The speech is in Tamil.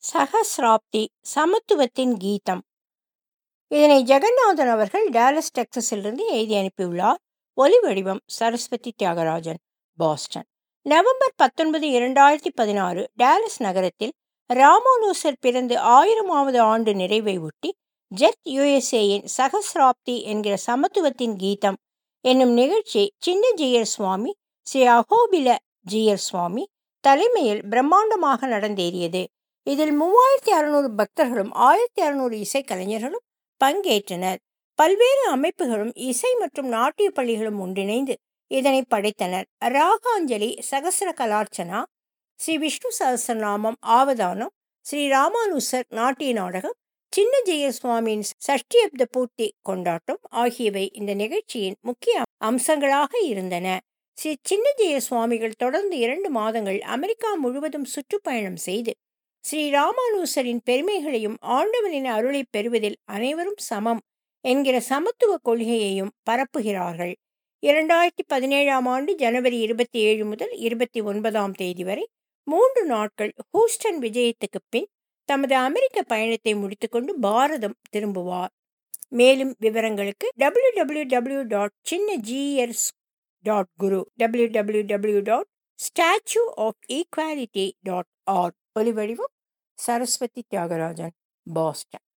சஹஸ்ராப்தி சமத்துவத்தின் கீதம் இதனை ஜெகநாதன் அவர்கள் டாலஸ் டெக்சஸிலிருந்து எழுதி அனுப்பியுள்ளார் ஒலி வடிவம் சரஸ்வதி தியாகராஜன் பாஸ்டன் நவம்பர் பத்தொன்பது இரண்டாயிரத்தி பதினாறு டாலஸ் நகரத்தில் ராமானுசர் பிறந்து ஆயிரமாவது ஆண்டு நிறைவை ஒட்டி ஜெட் யுஎஸ்ஏயின் சஹஸ்ராப்தி என்கிற சமத்துவத்தின் கீதம் என்னும் நிகழ்ச்சி சின்ன ஜீயர் சுவாமி ஸ்ரீ அகோபில ஜீயர் சுவாமி தலைமையில் பிரம்மாண்டமாக நடந்தேறியது இதில் மூவாயிரத்தி அறுநூறு பக்தர்களும் ஆயிரத்தி அறுநூறு இசைக்கலைஞர்களும் பங்கேற்றனர் பல்வேறு அமைப்புகளும் இசை மற்றும் நாட்டிய பள்ளிகளும் ஒன்றிணைந்து இதனை படைத்தனர் ராகாஞ்சலி சகசர கலார்ச்சனா ஸ்ரீ விஷ்ணு சகசரநாமம் ஆவதானம் ஸ்ரீ ராமானுசர் நாட்டிய நாடகம் சின்ன ஜெய சுவாமியின் சஷ்டியப்த பூர்த்தி கொண்டாட்டம் ஆகியவை இந்த நிகழ்ச்சியின் முக்கிய அம்சங்களாக இருந்தன ஸ்ரீ சின்னஜெய சுவாமிகள் தொடர்ந்து இரண்டு மாதங்கள் அமெரிக்கா முழுவதும் சுற்றுப்பயணம் செய்து ஸ்ரீ ராமானுசரின் பெருமைகளையும் ஆண்டவனின் அருளை பெறுவதில் அனைவரும் சமம் என்கிற சமத்துவ கொள்கையையும் பரப்புகிறார்கள் இரண்டாயிரத்தி பதினேழாம் ஆண்டு ஜனவரி இருபத்தி ஏழு முதல் இருபத்தி ஒன்பதாம் தேதி வரை மூன்று நாட்கள் ஹூஸ்டன் விஜயத்துக்கு பின் தமது அமெரிக்க பயணத்தை முடித்துக்கொண்டு பாரதம் திரும்புவார் மேலும் விவரங்களுக்கு W W W dot Chinna Jeeyar dot guru W W W dot statue of equality dot org ஒலிவடிவம் சரஸ்வதி தியாகராஜன் பாஸ்டன்